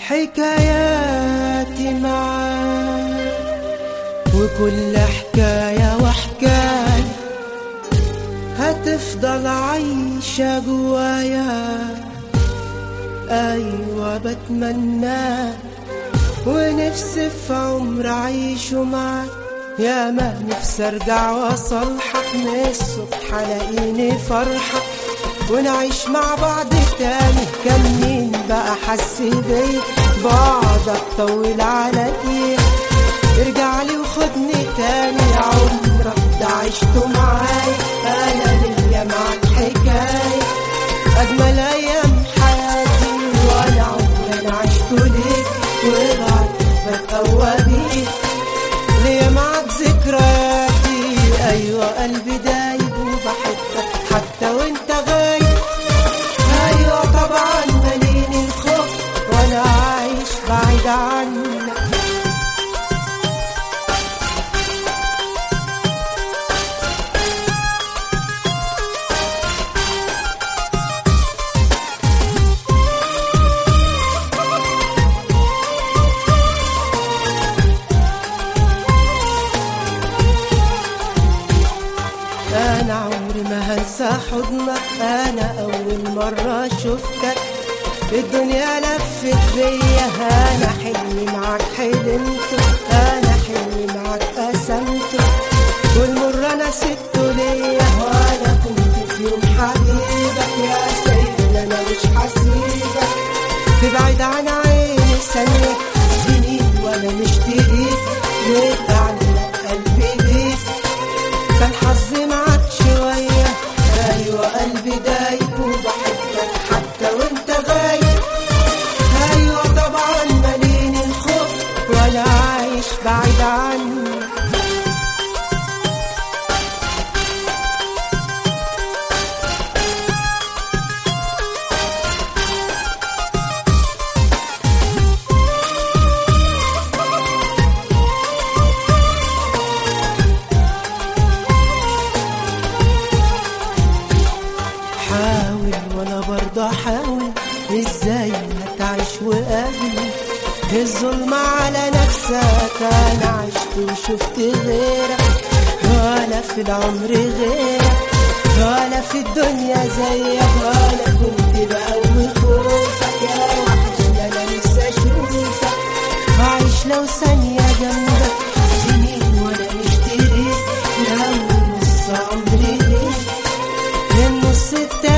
حكاياتي معاك وكل حكاية وحكاية هتفضل عايشة جوايا أيوة بتمنى ونفسي في عمر أعيشه معاك يا ما نفسي أرجع وأصلحك من الصبح ألاقيني فرحة ونعيش مع بعض تاني كان مين بقى حس بيا بعدك طول عليا ارجع لي وخدني تاني يا عمرك ده عشته معايا انا ليا معاك حكايه اجمل ايام حياتي وانا عمري انا عشته ليك وبعد بتقوى بيك ليا معاك ذكرياتي ايوه قلبي دايب وبحبك حتى وانت غايب ايوه طبعا مليني الخوف وانا عايش بعيد عنك انا عمري ما هنسى حضنك انا اول مرة شفتك الدنيا لفت بيا انا حلمي معاك حلمته انا حلمي معاك قسمته والمر انا سبته ليا وانا كنت في يوم حبيبك يا سيدي انا مش حسيبك تبعد عن عيني ثانية سنين وانا مشتاقك وتعلق قلبي بيك كان حظي معاك شوية أيوة قلبي دايب وبحبك حتى وانت غايب أيوة طبعا مليني الخوف وأنا عايش بعيد عنك حاول وانا برضه احاول ازاي هتعيش وقابل الظلم على نفسك انا عشت وشفت غيرك ولا في العمر غيرك ولا في الدنيا زيك ولا كنت بقوي خوفك يا وحشني انا لسه اشوفك عايش لو ثانية جنبك سنين وانا مشتريك لو نص عمري ليك النص التاني